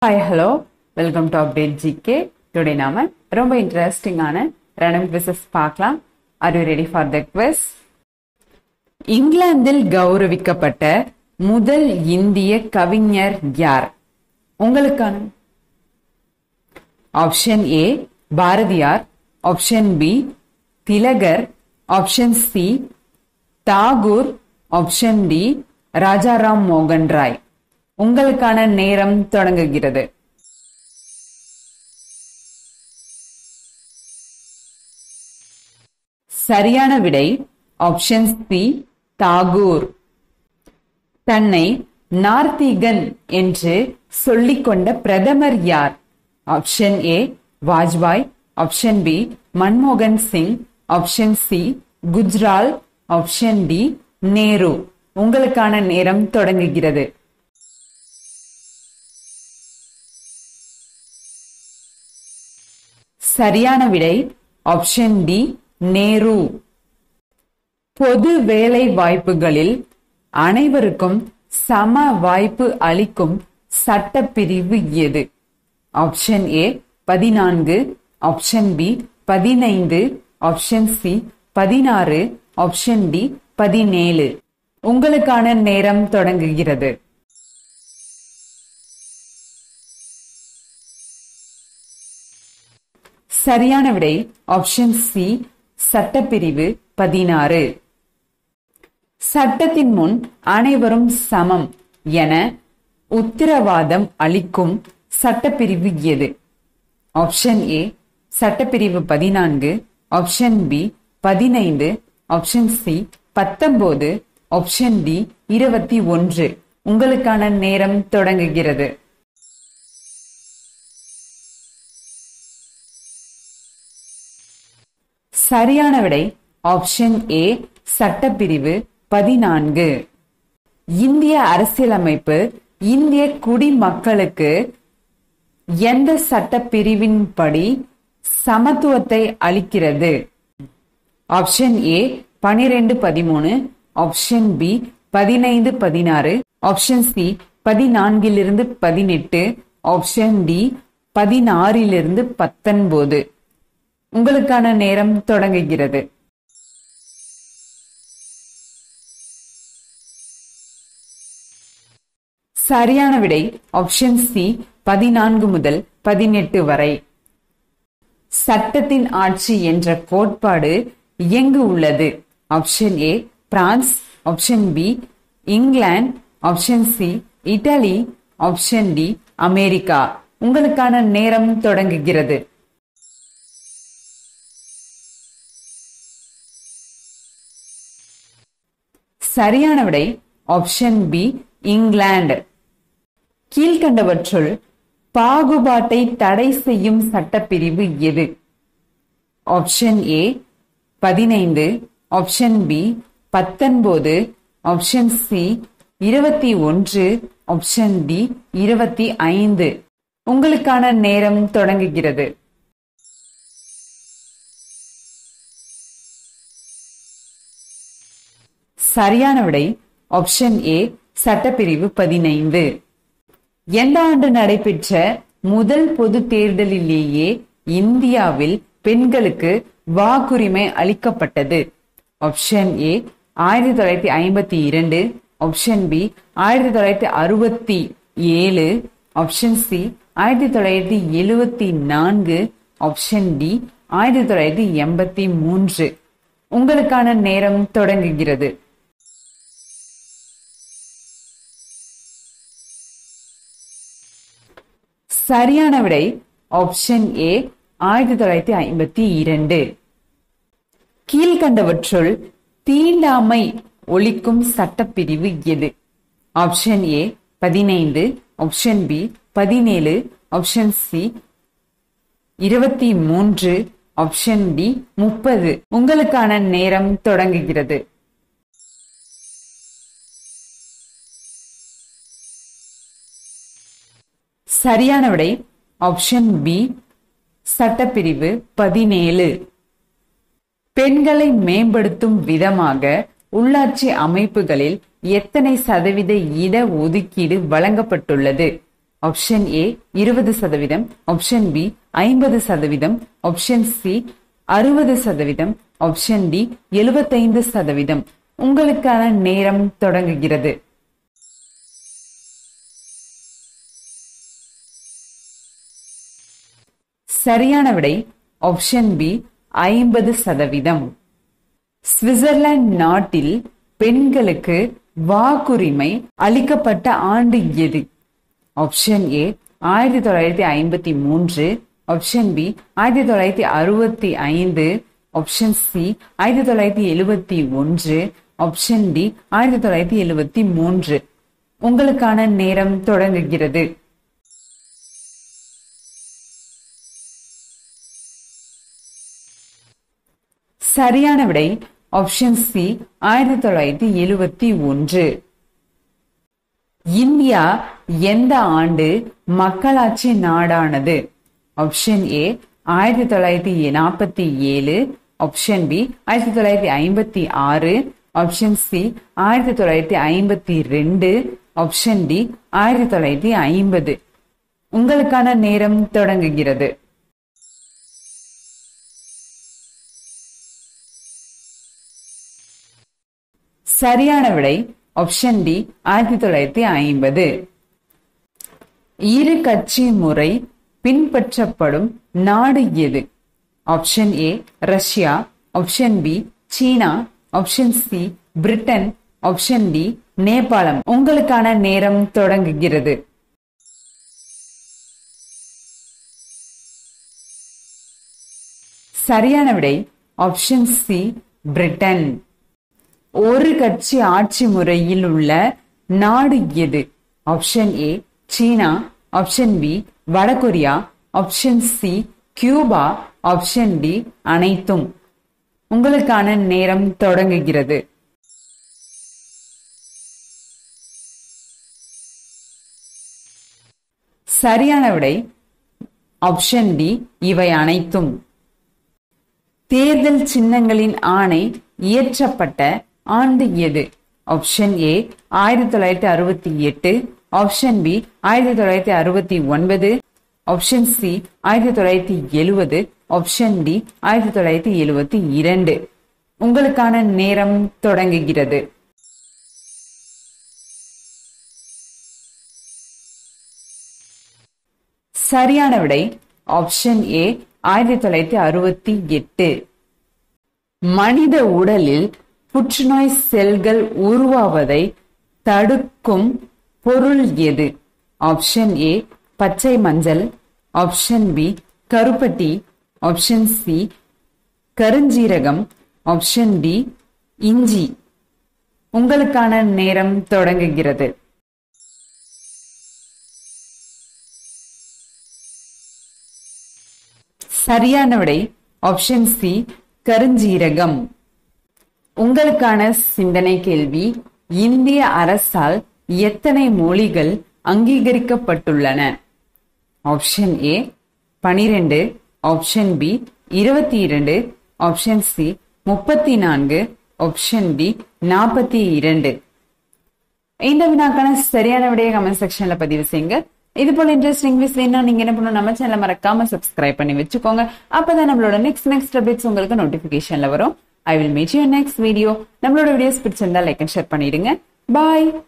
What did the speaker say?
hi hello welcome to update G K today ரொம்ப இன்ட்ரெஸ்டிங்கான random quizzes பார்க்கலாம் are you ready for the quiz இங்கிலாந்தில் கௌரவிக்கப்பட்ட முதல் இந்திய கவிஞர் யார் உங்களுக்கான option A Bharathiyar option B Tilak option C Tagore option D Rajaram மோகன் ராய் உங்களுக்கான நேரம் தொடங்குகிறது சரியான விடை ஆப்ஷன் சி தாகூர் தன்னை நார்த்திகன் என்று சொல்லிக்கொண்ட பிரதமர் யார் option A Vajpayee option B மன்மோகன் Singh option C Gujral option D Nehru உங்களுக்கான நேரம் தொடங்குகிறது சரியான விடை ஆப்ஷன் டி நேரு பொது வேலை வாய்ப்புகளில் அனைவருக்கும் சம வாய்ப்பு அளிக்கும் சட்டப்பிரிவு எது ஆப்ஷன் ஏ பதினான்கு ஆப்ஷன் பி பதினைந்து ஆப்ஷன் சி பதினாறு ஆப்ஷன் டி பதினேழு உங்களுக்கான நேரம் தொடங்குகிறது சரியான விடை ஆப்ஷன் சி சட்டப்பிரிவு பதினாறு சட்டத்தின் முன் அனைவரும் சமம் என உத்தரவாதம் அளிக்கும் சட்டப்பிரிவு எது ஆப்ஷன் ஏ சட்டப்பிரிவு பதினான்கு ஆப்ஷன் பி பதினைந்து ஆப்ஷன் சி பத்தொன்பது ஆப்ஷன் டி இருபத்தி ஒன்று உங்களுக்கான நேரம் தொடங்குகிறது சரியான விடை ஆப்ஷன் ஏ சட்டப்பிரிவு பதினான்கு இந்திய அரசியலமைப்பு இந்திய குடிமக்களுக்கு எந்த சட்டப்பிரிவின்படி சமத்துவத்தை அளிக்கிறது ஆப்ஷன் ஏ பனிரெண்டு பதிமூணு ஆப்ஷன் பி பதினைந்து பதினாறு ஆப்ஷன் சி பதினான்கிலிருந்து பதினெட்டு ஆப்ஷன் டி பதினாறிலிருந்து பத்தொன்பது உங்களுக்கான நேரம் தொடங்குகிறது சரியான விடை ஆப்ஷன் சி பதினான்கு முதல் பதினெட்டு வரை சட்டத்தின் ஆட்சி என்ற கோட்பாடு எங்கு உள்ளது option A France option B இங்கிலாந்து option C Italy option D America உங்களுக்கான நேரம் தொடங்குகிறது சரியான விடை ஆப்ஷன் பி இங்கிலாந்து கீழ்கண்டவற்றுள் பாகுபாட்டை தடை செய்யும் சட்டப்பிரிவு எது ஆப்ஷன் ஏ பதினைந்து ஆப்ஷன் பி பத்தொன்பது ஆப்ஷன் சி இருபத்தி ஒன்று ஆப்ஷன் டி இருபத்தி ஐந்து உங்களுக்கான நேரம் தொடங்குகிறது சரியான விடை ஆப்ஷன் ஏ சட்டப்பிரிவு பதினைந்து எந்த ஆண்டு நடைபெற்ற முதல் பொது தேர்தலிலேயே இந்தியாவில் பெண்களுக்கு வாக்குரிமை அளிக்கப்பட்டது ஆப்ஷன் ஏ ஆயிரத்தி தொள்ளாயிரத்தி ஐம்பத்தி இரண்டு ஆப்ஷன் பி ஆயிரத்தி தொள்ளாயிரத்தி அறுபத்தி ஏழு ஆப்ஷன் சி ஆயிரத்தி தொள்ளாயிரத்தி எழுவத்தி நான்கு ஆப்ஷன் டி ஆயிரத்தி தொள்ளாயிரத்தி எண்பத்தி மூன்று உங்களுக்கான நேரம் தொடங்குகிறது சரியான விடை ஆப்ஷன் ஏ ஆயிரத்தி தொள்ளாயிரத்தி ஐம்பத்தி இரண்டு கீழ்கண்டவற்றுள் தீண்டாமை ஒழிக்கும் சட்டப்பிரிவு எது ஆப்ஷன் ஏ பதினைந்து ஆப்ஷன் பி பதினேழு ஆப்ஷன் சி இருபத்தி மூன்று ஆப்ஷன் டி முப்பது உங்களுக்கான நேரம் தொடங்குகிறது சரியான விடை ஆப்ஷன் பி சட்டப்பிரிவு பதினேழு பெண்களை மேம்படுத்தும் விதமாக உள்ளாட்சி அமைப்புகளில் எத்தனை சதவீத இட ஒதுக்கீடு வழங்கப்பட்டுள்ளது ஆப்ஷன் ஏ இருபது சதவீதம் ஆப்ஷன் பி ஐம்பது சதவீதம் ஆப்ஷன் சி அறுபது சதவீதம் ஆப்ஷன் டி எழுபத்தைந்து சதவீதம் உங்களுக்கான நேரம் தொடங்குகிறது சரியான விடை ஆப்ஷன் பி ஐம்பது சதவீதம் சுவிட்சர்லாந்து நாட்டில் பெண்களுக்கு வாக்குரிமை அளிக்கப்பட்ட ஆண்டு எது ஆப்ஷன் ஏ ஆயிரத்தி தொள்ளாயிரத்தி ஐம்பத்தி மூன்று ஆப்ஷன் பி ஆயிரத்தி தொள்ளாயிரத்தி அறுபத்தி ஐந்து ஆப்ஷன் சி ஆயிரத்தி தொள்ளாயிரத்தி எழுபத்தி ஒன்று ஆப்ஷன் டி ஆயிரத்தி தொள்ளாயிரத்தி எழுபத்தி மூன்று உங்களுக்கான நேரம் தொடங்குகிறது சரியான விடை ஆப்ஷன் சி ஆயிரத்தி தொள்ளாயிரத்தி எழுபத்தி ஒன்று இந்தியா எந்த ஆண்டு மக்களாட்சி நாடானது ஆப்ஷன் ஏ ஆயிரத்தி தொள்ளாயிரத்தி நாற்பத்தி ஏழு ஆப்ஷன் பி ஆயிரத்தி தொள்ளாயிரத்தி ஐம்பத்தி ஆறு ஆப்ஷன் சி ஆயிரத்தி தொள்ளாயிரத்தி ஐம்பத்தி ரெண்டு ஆப்ஷன் டி ஆயிரத்தி தொள்ளாயிரத்தி ஐம்பது உங்களுக்கான நேரம் தொடங்குகிறது சரியான விடை ஆப்ஷன் டி ஆயிரத்தி தொள்ளாயிரத்தி ஐம்பது இரு கட்சி முறை பின்பற்றப்படும் நாடு எது option A Russia option B China option C Britain option D நேபாளம் உங்களுக்கான நேரம் தொடங்குகிறது சரியான விடை ஆப்ஷன் சி பிரிட்டன் ஒரு கட்சி ஆட்சி முறையில் உள்ள நாடு எது option A China option B வடகொரியா option C Cuba option D அனைத்தும் உங்களுக்கான நேரம் தொடங்குகிறது சரியான விடை ஆப்ஷன் டி இவை அனைத்தும் தேர்தல் சின்னங்களின் ஆணை இயற்றப்பட்ட ஆண்டு எது ஆப்ஷன் ஏ ஆயிரத்தி தொள்ளாயிரத்தி அறுபத்தி எட்டு ஆப்ஷன் பி ஆயிரத்தி தொள்ளாயிரத்தி அறுபத்தி ஒன்பது ஆப்ஷன் சி ஆயிரத்தி தொள்ளாயிரத்தி எழுவது ஆப்ஷன் டி ஆயிரத்தி தொள்ளாயிரத்தி எழுபத்தி இரண்டு உங்களுக்கான நேரம் தொடங்குகிறது சரியான விடை ஆப்ஷன் ஏ ஆயிரத்தி தொள்ளாயிரத்தி அறுபத்தி எட்டு மனித உடலில் புற்றுநோய் செல்கள் உருவாவதை தடுக்கும் பொருள் எது ஆப்ஷன் ஏ பச்சை மஞ்சள் ஆப்ஷன் பி கருப்பட்டி ஆப்ஷன் சி கருஞ்சீரகம் ஆப்ஷன் டி இஞ்சி உங்களுக்கான நேரம் தொடங்குகிறது சரியான விடை ஆப்ஷன் சி கருஞ்சீரகம் உங்களுக்கான சிந்தனை கேள்வி இந்திய அரசால் எத்தனை மொழிகள் அங்கீகரிக்கப்பட்டுள்ளன ஆப்ஷன் ஏ பனிரெண்டு ஆப்ஷன் பி இருபத்தி இரண்டு ஆப்ஷன் சி முப்பத்தி நான்கு ஆப்ஷன் டி நாற்பத்தி இரண்டு இந்த வினாக்கான சரியான விடைய கமெண்ட் செக்ஷன்ல பதிவு செய்யுங்க இது போல இன்ட்ரெஸ்டிங் விஷயம் வேணா நீங்க என்ன பண்ணணும் நம்ம சேனல் மறக்காம சப்ஸ்கிரைப் பண்ணி வச்சுக்கோங்க அப்பதான் நம்மளோட நெக்ஸ்ட் நெக்ஸ்ட் அப்டேட்ஸ் உங்களுக்கு நோட்டிபிகேஷன்ல வரும் I will meet you next video நம்மளோட வீடியோஸ் பிடிச்சிருந்தா லைக் அண்ட் ஷேர் பண்ணிடுங்க பாய்